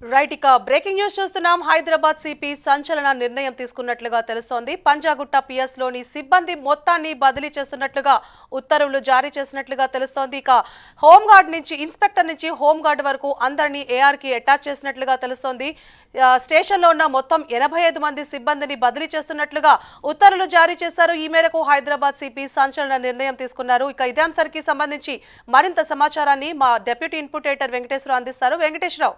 right ఇక breaking news చూస్తున్నాం Hyderabad CP సంచలన నిర్ణయం తీసుకున్నట్లుగా తెలుస్తోంది పంజాగుట్ట పిఎస్ లోని సిబ్బంది మొత్తాన్ని బదిలీ చేస్తున్నట్లుగా ఉత్తర్వులు జారీ చేసినట్లుగా తెలుస్తోంది ఇక హోంగార్డ్ నుంచి ఇన్స్పెక్టర్ నుంచి హోంగార్డ్ వరకు అందరినీ ఏఆర్ కి అటాచ్ చేసినట్లుగా తెలుస్తోంది ఆ, స్టేషన్లో ఉన్న మొత్తం ఎనభై ఐదు మంది సిబ్బందిని బదిలీ చేస్తున్నట్లుగా ఉత్తర్వులు జారీ చేశారు ఈ మేరకు హైదరాబాద్ సిపి సంచలన నిర్ణయం తీసుకున్నారు ఇక ఇదే అంశానికి సంబంధించి మరింత సమాచారాన్ని మా డెప్యూటీ ఇన్పుటేటర్ వెంకటేశ్వరరావు అందిస్తారు వెంకటేశ్వరరావు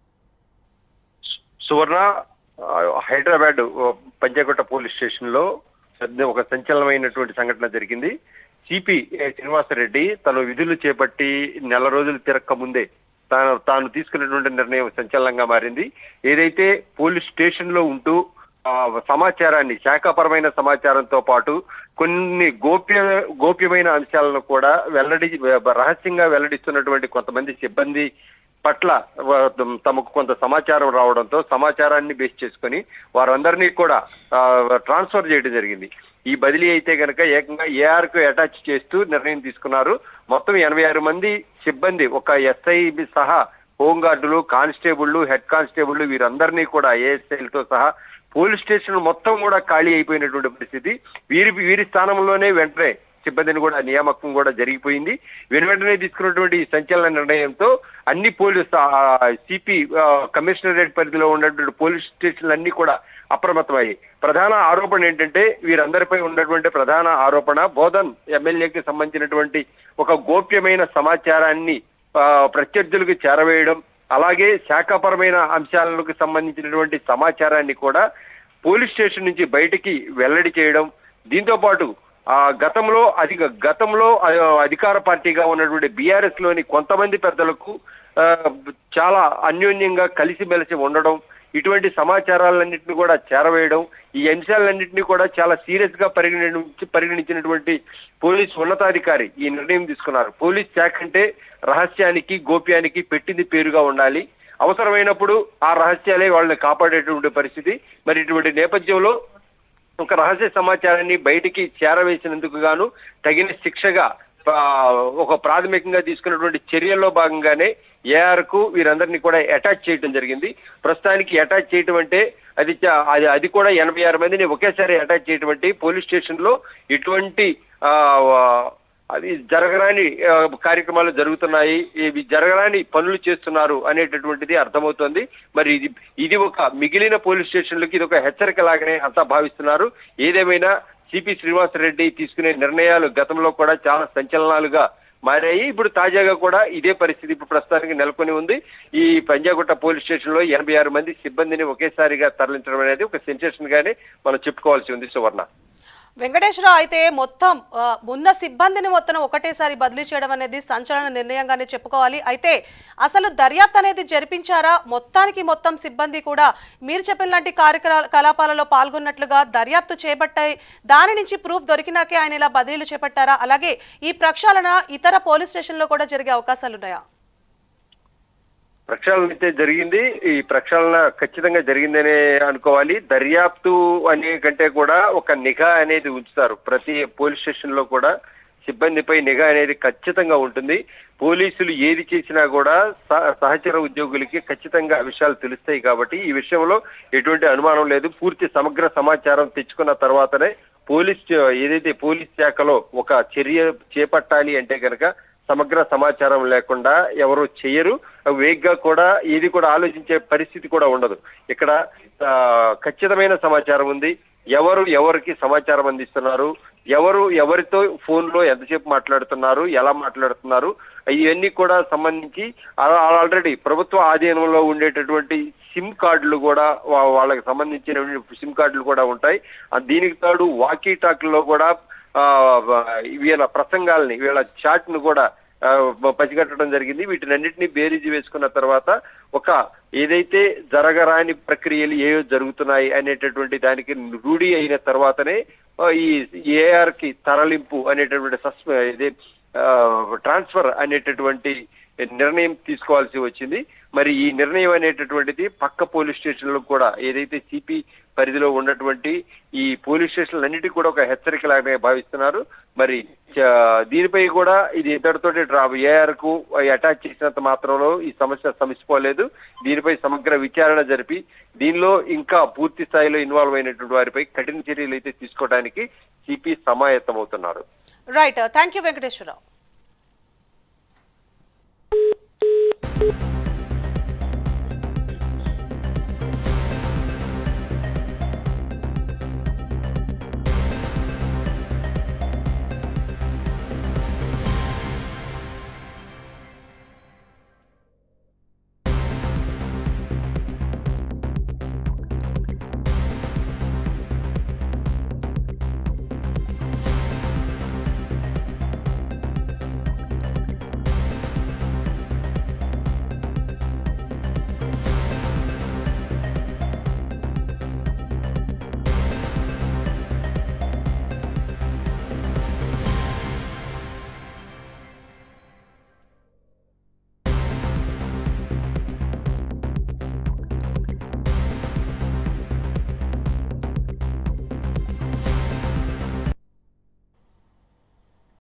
సువర్ణ ఆ, హైదరాబాద్ ఓ, పంజాగుట్ట పోలీస్ స్టేషన్ లో సద్య ఒక సంచలనమైనటువంటి సంఘటన జరిగింది సిపి శ్రీనివాసరెడ్డి తను విధులు చేపట్టి నెల రోజులు తిరక్క ముందే తాను తాను తీసుకున్నటువంటి నిర్ణయం సంచలనంగా మారింది ఏదైతే పోలీస్ స్టేషన్ లో ఉంటూ ఆ, సమాచారాన్ని శాఖాపరమైన సమాచారంతో పాటు కొన్ని గోప్య గోప్యమైన అంశాలను కూడా వెల్లడి రహస్యంగా వెల్లడిస్తున్నటువంటి కొంతమంది సిబ్బంది పట్ల వ- తమకు కొంత సమాచారం రావడంతో సమాచారాన్ని బేస్ చేసుకొని వారందరినీ కూడా ఆ, ట్రాన్స్ఫర్ చేయడం జరిగింది ఈ బదిలీ అయితే కనుక ఏకంగా ఏఆర్ కు అటాచ్ చేస్తూ నిర్ణయం తీసుకున్నారు మొత్తం ఎనభై ఆరు మంది సిబ్బంది ఒక ఎస్ఐ సహా హోంగార్డులు కానిస్టేబుళ్లు హెడ్ కానిస్టేబుళ్లు వీరందరినీ కూడా ఏఎస్ఐలతో సహా పోలీస్ స్టేషన్ మొత్తం కూడా ఖాళీ అయిపోయినటువంటి పరిస్థితి వీరి వీరి స్థానంలోనే వెంటనే సిబ్బందిని కూడా నియామకం కూడా జరిగిపోయింది వెను వెంటనే తీసుకున్నటువంటి ఈ సంచలన నిర్ణయంతో అన్ని పోలీస్ సిపి కమిషనరేట్ పరిధిలో ఉన్నటువంటి పోలీస్ స్టేషన్లు అన్ని కూడా అప్రమత్తమయ్యాయి ప్రధాన ఆరోపణ ఏంటంటే వీరందరిపై ఉన్నటువంటి ప్రధాన ఆరోపణ బోధన్ ఎమ్మెల్యేకి సంబంధించినటువంటి ఒక గోప్యమైన సమాచారాన్ని ఆ, ప్రత్యర్థులకు చేరవేయడం అలాగే శాఖాపరమైన అంశాలకు సంబంధించినటువంటి సమాచారాన్ని కూడా పోలీస్ స్టేషన్ నుంచి బయటికి వెల్లడి చేయడం దీంతో పాటు ఆ గతంలో అధిక గతంలో ఆ, అధికార పార్టీగా ఉన్నటువంటి బీఆర్ఎస్ లోని కొంతమంది పెద్దలకు ఆ, చాలా అన్యోన్యంగా కలిసిమెలిసి ఉండడం ఇటువంటి సమాచారాలన్నింటినీ కూడా చేరవేయడం ఈ అంశాలన్నింటినీ కూడా చాలా సీరియస్ గా పరిగణించి పరిగణించినటువంటి పోలీస్ ఉన్నతాధికారి ఈ నిర్ణయం తీసుకున్నారు పోలీస్ శాఖ అంటే రహస్యానికి గోప్యానికి పెట్టింది పేరుగా ఉండాలి అవసరమైనప్పుడు ఆ రహస్యాలే వాళ్ళని కాపాడేటువంటి పరిస్థితి మరి ఇటువంటి నేపథ్యంలో ఒక రహస్య సమాచారాన్ని బయటికి చేరవేసినందుకు గాను తగిన శిక్షగా ఆ, ఒక ప్రాథమికంగా తీసుకున్నటువంటి చర్యల్లో భాగంగానే ఏఆర్ కు వీరందరినీ కూడా అటాచ్ చేయడం జరిగింది ప్రస్తుతానికి అటాచ్ చేయటం అంటే అది చ- అది అది కూడా ఎనభై ఆరు మందిని ఒకేసారి అటాచ్ చేయటం అంటే పోలీస్ స్టేషన్ లో ఇటువంటి ఆ, ఆ, అది జరగరాని ఆ, కార్యక్రమాలు జరుగుతున్నాయి ఇవి జరగరాని పనులు చేస్తున్నారు అనేటటువంటిది అర్థమవుతోంది మరి ఇది ఇది ఒక మిగిలిన పోలీస్ స్టేషన్లకి ఇది ఒక హెచ్చరిక లాగానే అంతా భావిస్తున్నారు ఏదేమైనా సిపి శ్రీనివాసరెడ్డి తీసుకునే నిర్ణయాలు గతంలో కూడా చాలా సంచలనాలుగా మారాయి ఇప్పుడు తాజాగా కూడా ఇదే పరిస్థితి ఇప్పుడు ప్రస్తుతానికి నెలకొని ఉంది ఈ పంజాగుట్ట పోలీస్ స్టేషన్ లో ఎనభై ఆరు మంది సిబ్బందిని ఒకేసారిగా తరలించడం అనేది ఒక సెన్సేషన్ గానే మనం చెప్పుకోవాల్సి ఉంది సువర్ణ వెంకటేశ్వరరావు అయితే మొత్తం ఆ, ఉన్న సిబ్బందిని మొత్తం ఒకటేసారి బదిలీ చేయడం అనేది సంచలన నిర్ణయంగానే చెప్పుకోవాలి అయితే అసలు దర్యాప్తు అనేది జరిపించారా మొత్తానికి మొత్తం సిబ్బంది కూడా మీరు చెప్పిన లాంటి కార్యకలాపాలలో పాల్గొన్నట్లుగా దర్యాప్తు చేపట్టాయి దాని నుంచి ప్రూఫ్ దొరికినాకే ఆయన ఇలా బదిలీలు చేపట్టారా అలాగే ఈ ప్రక్షాళన ఇతర పోలీస్ స్టేషన్లో కూడా జరిగే అవకాశాలు ఉన్నాయా ప్రక్షాళన అయితే జరిగింది ఈ ప్రక్షాళన ఖచ్చితంగా జరిగిందనే అనుకోవాలి దర్యాప్తు అనే కంటే కూడా ఒక నిఘా అనేది ఉంచుతారు ప్రతి పోలీస్ స్టేషన్ లో కూడా సిబ్బందిపై నిఘా అనేది ఖచ్చితంగా ఉంటుంది పోలీసులు ఏది చేసినా కూడా సహ- సహచర ఉద్యోగులకి ఖచ్చితంగా విషయాలు తెలుస్తాయి కాబట్టి ఈ విషయంలో ఎటువంటి అనుమానం లేదు పూర్తి సమగ్ర సమాచారం తెచ్చుకున్న తర్వాతనే పోలీస్ ఏదైతే పోలీస్ శాఖలో ఒక చర్య చేపట్టాలి అంటే కనుక సమగ్ర సమాచారం లేకుండా ఎవరు చెయ్యరు వేగ్గా కూడా ఏది కూడా ఆలోచించే పరిస్థితి కూడా ఉండదు ఇక్కడ ఆ, ఖచ్చితమైన సమాచారం ఉంది ఎవరు ఎవరికి సమాచారం అందిస్తున్నారు ఎవరు ఎవరితో ఫోన్ లో ఎంతసేపు మాట్లాడుతున్నారు ఎలా మాట్లాడుతున్నారు ఇవన్నీ కూడా సంబంధించి ఆ- ఆల్రెడీ ప్రభుత్వ ఆధీనంలో ఉండేటటువంటి సిమ్ కార్డులు కూడా వా- వాళ్ళకి సంబంధించిన సిమ్ కార్డులు కూడా ఉంటాయి ఆ దీనికి తోడు వాకీ టాక్లో కూడా ఆ వీళ్ళ ప్రసంగాల్ని వీళ్ళ చాట్ ను కూడా ఆ, పసిగట్టడం జరిగింది వీటినన్నింటినీ బేరీజు వేసుకున్న తర్వాత ఒక ఏదైతే జరగరాని ప్రక్రియలు ఏవో జరుగుతున్నాయి అనేటటువంటి దానికి రూఢి అయిన తర్వాతనే ఆ, ఈ ఏఆర్ కి తరలింపు అనేటటువంటి సస్పె ఇదే ట్రాన్స్ఫర్ అనేటటువంటి నిర్ణయం తీసుకోవాల్సి వచ్చింది మరి ఈ నిర్ణయం అనేటటువంటిది పక్క పోలీస్ స్టేషన్లకు కూడా ఏదైతే సిపి పరిధిలో ఉన్నటువంటి ఈ పోలీస్ స్టేషన్లన్నిటికీ కూడా ఒక హెచ్చరికలాగానే భావిస్తున్నారు మరి చ- దీనిపై కూడా ఇది ఇద్దరితోటి డ్రాప్ ఏఆర్ కు అటాచ్ చేసినంత మాత్రంలో ఈ సమస్య సమసిపోలేదు దీనిపై సమగ్ర విచారణ జరిపి దీనిలో ఇంకా పూర్తి స్థాయిలో ఇన్వాల్వ్ అయినటువంటి వారిపై కఠిన చర్యలు అయితే తీసుకోవడానికి సిపి సమాయత్తమవుతున్నారు రైట్ థ్యాంక్ యూ వెంకటేశ్వరరావు